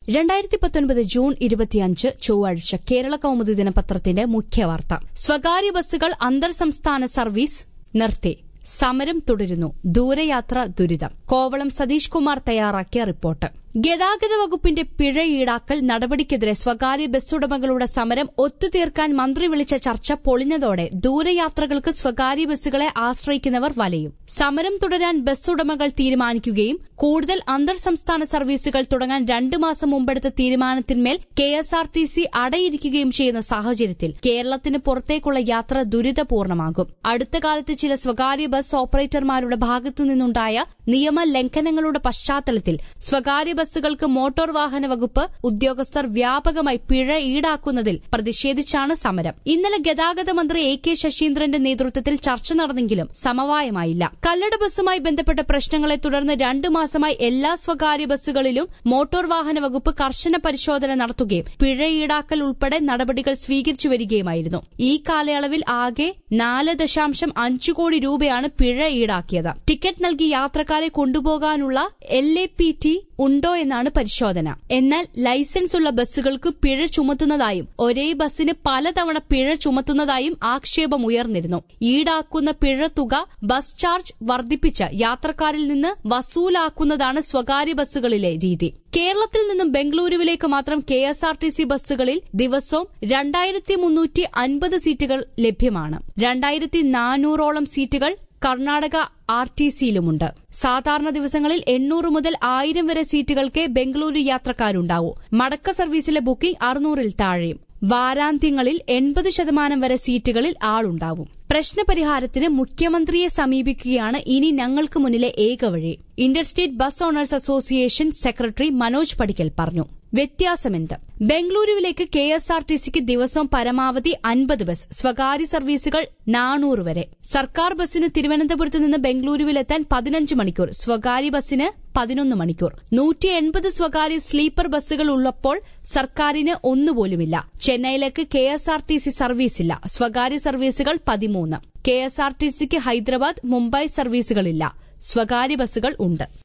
രണ്ടായിരത്തി പത്തൊൻപത് ജൂൺ ഇരുപത്തിയഞ്ച് ചൊവ്വാഴ്ച കേരള കൌമുദി ദിനപത്രത്തിന്റെ മുഖ്യവാർത്ത സ്വകാര്യ ബസ്സുകൾ അന്തർ സംസ്ഥാന സർവീസ് നിർത്തി സമരം തുടരുന്നു ദൂരയാത്ര ദുരിതം കോവളം സതീഷ് കുമാർ തയ്യാറാക്കിയ റിപ്പോർട്ട് ഗതാഗത വകുപ്പിന്റെ പിഴ ഈടാക്കൽ നടപടിക്കെതിരെ സ്വകാര്യ ബസ് ഉടമകളുടെ സമരം ഒത്തുതീർക്കാൻ മന്ത്രി വിളിച്ച ചർച്ച പൊളിഞ്ഞതോടെ ദൂരയാത്രകൾക്ക് സ്വകാര്യ ബസ്സുകളെ ആശ്രയിക്കുന്നവർ വലയും സമരം തുടരാൻ ബസ് ഉടമകൾ തീരുമാനിക്കുകയും കൂടുതൽ അന്തർ സംസ്ഥാന സർവീസുകൾ തുടങ്ങാൻ രണ്ടു മാസം മുമ്പെടുത്ത തീരുമാനത്തിന്മേൽ K S R T C അടയിരിക്കുകയും ചെയ്യുന്ന സാഹചര്യത്തിൽ കേരളത്തിന് പുറത്തേക്കുള്ള യാത്ര ദുരിതപൂർണമാകും അടുത്ത കാലത്ത് ചില സ്വകാര്യ ബസ് ഓപ്പറേറ്റർമാരുടെ ഭാഗത്തുനിന്നുണ്ടായ നിയമ ലംഘനങ്ങളുടെ പശ്ചാത്തലത്തിൽ സ്വകാര്യ ബസ്സുകൾക്ക് മോട്ടോർ വാഹന വകുപ്പ് ഉദ്യോഗസ്ഥർ വ്യാപകമായി പിഴ ഈടാക്കുന്നതിൽ പ്രതിഷേധിച്ചാണ് സമരം ഇന്നലെ ഗതാഗത മന്ത്രി എ കെ ശശീന്ദ്രന്റെ നേതൃത്വത്തിൽ ചർച്ച നടന്നെങ്കിലും സമവായമായില്ല കല്ലട ബസ്സുമായി ബന്ധപ്പെട്ട പ്രശ്നങ്ങളെ തുടർന്ന് രണ്ടു മാസമായി എല്ലാ സ്വകാര്യ ബസ്സുകളിലും മോട്ടോർ വാഹന വകുപ്പ് കർശന പരിശോധന നടത്തുകയും പിഴ ഈടാക്കൽ ഉൾപ്പെടെ നടപടികൾ സ്വീകരിച്ചു വരികയുമായിരുന്നു ഈ കാലയളവിൽ ആകെ നാല് ദശാംശം അഞ്ചു കോടി രൂപയാണ് പിഴ ഈടാക്കിയത് ടിക്കറ്റ് നൽകി യാത്രക്കാരെ കൊണ്ടുപോകാനുള്ള എൽ എ പി ടി ഉണ്ടോ എന്നാണ് പരിശോധന എന്നാൽ ലൈസൻസ് ഉള്ള ബസ്സുകൾക്ക് പിഴ ചുമത്തുന്നതായും ഒരേ ബസ്സിന് പലതവണ പിഴ ചുമത്തുന്നതായും ആക്ഷേപമുയർന്നിരുന്നു ഈടാക്കുന്ന പിഴ തുക ബസ് ചാർജ് വർദ്ധിപ്പിച്ച് യാത്രക്കാരിൽ നിന്ന് വസൂലാക്കുന്നതാണ് സ്വകാര്യ ബസ്സുകളിലെ രീതി കേരളത്തിൽ നിന്നും ബംഗളൂരുവിലേക്ക് മാത്രം K S R T C ബസ്സുകളിൽ ദിവസവും രണ്ടായിരത്തി മുന്നൂറ്റി അൻപത് സീറ്റുകൾ ലഭ്യമാണ് രണ്ടായിരത്തി നാനൂറോളം സീറ്റുകൾ കർണാടക ആർ ടി സിയിലുമുണ്ട് സാധാരണ ദിവസങ്ങളിൽ എണ്ണൂറ് മുതൽ ആയിരം വരെ സീറ്റുകൾക്ക് ബംഗളൂരു യാത്രക്കാരുണ്ടാവൂ മടക്ക സർവീസിലെ ബുക്കിംഗ് അറുന്നൂറിൽ താഴെയും വാരാന്ത്യങ്ങളിൽ എൺപത് ശതമാനം വരെ സീറ്റുകളിൽ ആളുണ്ടാവും പ്രശ്നപരിഹാരത്തിന് മുഖ്യമന്ത്രിയെ സമീപിക്കുകയാണ് ഇനി ഞങ്ങൾക്ക് മുന്നിലെ ഏക വഴി interstate bus owners association secretary Manoj Padikkal പറഞ്ഞു വ്യത്യാസമെന്ത് ബംഗളൂരുവിലേക്ക് കെ എസ് ആർ ടി സിക്ക് ദിവസവും പരമാവധി അൻപത് ബസ് സ്വകാര്യ സർവീസുകൾ നാനൂറ് വരെ സർക്കാർ ബസ്സിന് തിരുവനന്തപുരത്ത് നിന്ന് ബംഗളൂരുവിലെത്താൻ പതിനഞ്ച് മണിക്കൂർ സ്വകാര്യ ബസ്സിന് പതിനൊന്ന് മണിക്കൂർ നൂറ്റി എൺപത് സ്വകാര്യ സ്ലീപ്പർ ബസ്സുകൾ ഉള്ളപ്പോൾ സർക്കാരിന് ഒന്നുപോലുമില്ല ചെന്നൈയിലേക്ക് K S R T C സർവീസില്ല സ്വകാര്യ സർവീസുകൾ പതിമൂന്ന് കെ എസ് ആർ ടി സിക്ക് ഹൈദരാബാദ് മുംബൈ സർവീസുകളില്ല സ്വകാര്യ ബസ്സുകൾ ഉണ്ട്